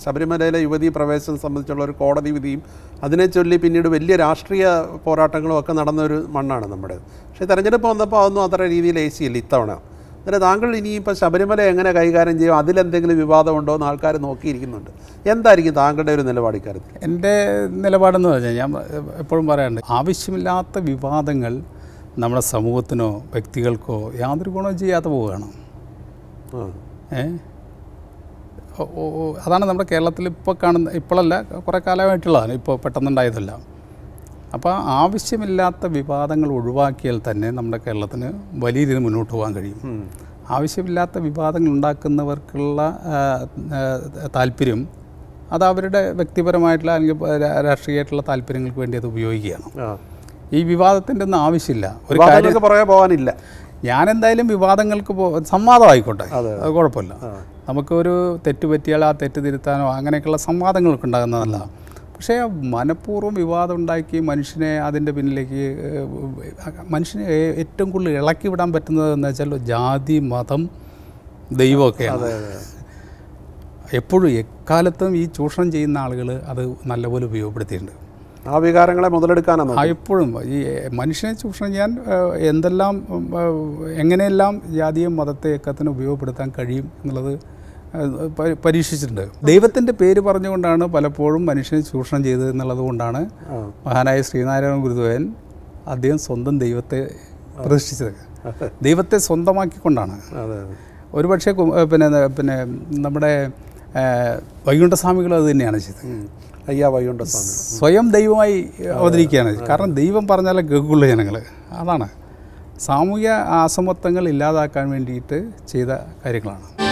ശബരിമലയിലെ യുവതീ പ്രവേശനം സംബന്ധിച്ചുള്ള ഒരു കോടതി വിധിയും അതിനെ ചൊല്ലി പിന്നീട് വലിയ രാഷ്ട്രീയ പോരാട്ടങ്ങളും ഒക്കെ നടന്ന ഒരു മണ്ണാണ് നമ്മുടെ പക്ഷേ തെരഞ്ഞെടുപ്പ് വന്നപ്പോൾ അതൊന്നും അത്ര രീതിയിൽ എ സി ഇല്ല ഇത്തവണ അന്നേരം താങ്കൾ ഇനിയിപ്പോൾ ശബരിമല എങ്ങനെ കൈകാര്യം ചെയ്യും അതിലെന്തെങ്കിലും വിവാദമുണ്ടോ എന്ന് ആൾക്കാർ നോക്കിയിരിക്കുന്നുണ്ട് എന്തായിരിക്കും താങ്കളുടെ ഒരു നിലപാട് ഇക്കാര്യത്തിൽ എൻ്റെ നിലപാടെന്ന് പറഞ്ഞാൽ ഞാൻ എപ്പോഴും പറയാറുണ്ട് ആവശ്യമില്ലാത്ത വിവാദങ്ങൾ നമ്മുടെ സമൂഹത്തിനോ വ്യക്തികൾക്കോ യാതൊരു ഗുണവും ചെയ്യാതെ പോവുകയാണ് ആ ഏ ഓ- ഓ- ഓ, അതാണ് നമ്മുടെ കേരളത്തിൽ ഇപ്പോൾ കാണുന്ന ഇപ്പോഴല്ല കുറേ കാലമായിട്ടുള്ളതാണ് ഇപ്പോൾ പെട്ടെന്നുണ്ടായതല്ല അപ്പോൾ ആവശ്യമില്ലാത്ത വിവാദങ്ങൾ ഒഴിവാക്കിയാൽ തന്നെ നമ്മുടെ കേരളത്തിന് വലിയ രീതിയിൽ മുന്നോട്ട് പോകാൻ കഴിയും ഉം. ആവശ്യമില്ലാത്ത വിവാദങ്ങൾ ഉണ്ടാക്കുന്നവർക്കുള്ള ആ, ആ, താല്പര്യം അത് അവരുടെ വ്യക്തിപരമായിട്ടുള്ള അല്ലെങ്കിൽ രാ- രാഷ്ട്രീയമായിട്ടുള്ള താല്പര്യങ്ങൾക്ക് വേണ്ടി അത് ഉപയോഗിക്കുകയാണ് ആ ഈ വിവാദത്തിൻ്റെ ഒന്നും ആവശ്യമില്ല ഒരു കാര്യം വിവാദങ്ങൾക്ക് പുറകെ പോകാനില്ല ഞാൻ എന്തായാലും വിവാദങ്ങൾക്ക് പോ സംവാദമായിക്കോട്ടെ അതെ. അത് കുഴപ്പമില്ല നമുക്കൊരു തെറ്റ് പറ്റിയാൽ ആ തെറ്റ് തിരുത്താനോ അങ്ങനെയൊക്കെയുള്ള സംവാദങ്ങളൊക്കെ ഉണ്ടാകുന്നതല്ല പക്ഷേ മനഃപൂർവ്വം വിവാദം ഉണ്ടാക്കി മനുഷ്യനെ അതിൻ്റെ പിന്നിലേക്ക് ഏഹ്, മനുഷ്യനെ ഏ- ഏറ്റവും കൂടുതൽ ഇളക്കി വിടാൻ പറ്റുന്നത് എന്ന് വെച്ചാൽ ജാതി മതം ദൈവമൊക്കെയാണ് എപ്പോഴും എക്കാലത്തും ഈ ചൂഷണം ചെയ്യുന്ന ആളുകൾ അത് നല്ലപോലെ ഉപയോഗപ്പെടുത്തിയിട്ടുണ്ട് ആ വികാരങ്ങളെ മുതലെടുക്കാനാണ് ആ എപ്പോഴും ഈ മനുഷ്യനെ ചൂഷണം ചെയ്യാൻ ഏഹ്, എന്തെല്ലാം ഉം, ഏഹ്, എങ്ങനെയെല്ലാം ജാതിയും മതത്തെ എക്കത്തിന് ഉപയോഗപ്പെടുത്താൻ കഴിയും എന്നുള്ളത് ഏഹ്, പ- പരീക്ഷിച്ചിട്ടുണ്ട് ദൈവത്തിൻ്റെ പേര് പറഞ്ഞുകൊണ്ടാണ് പലപ്പോഴും മനുഷ്യനെ ചൂഷണം ചെയ്തത് എന്നുള്ളത് കൊണ്ടാണ് ആ. മഹാനായ ശ്രീനാരായണ ഗുരുദേവൻ അദ്ദേഹം സ്വന്തം ദൈവത്തെ പ്രതിഷ്ഠിച്ചത് ദൈവത്തെ സ്വന്തമാക്കിക്കൊണ്ടാണ് അതെ അതെ ഒരുപക്ഷെ കു- ഏഹ്, പിന്നെ പിന്നെ നമ്മുടെ ഏഹ്, വൈകുണ്ഠസ്വാമികളും അത് തന്നെയാണ് ചെയ്തത് ഉം. അയ്യാ വൈകുണ്ഠ സ്വാമി സ്വയം ദൈവമായി അവതരിക്കുകയാണ് കാരണം ദൈവം പറഞ്ഞാലേ കേൾക്കുള്ളൂ ജനങ്ങൾ അതാണ് സാമൂഹ്യ അസമത്വങ്ങൾ ഇല്ലാതാക്കാൻ വേണ്ടിയിട്ട് ചെയ്ത കാര്യങ്ങളാണ്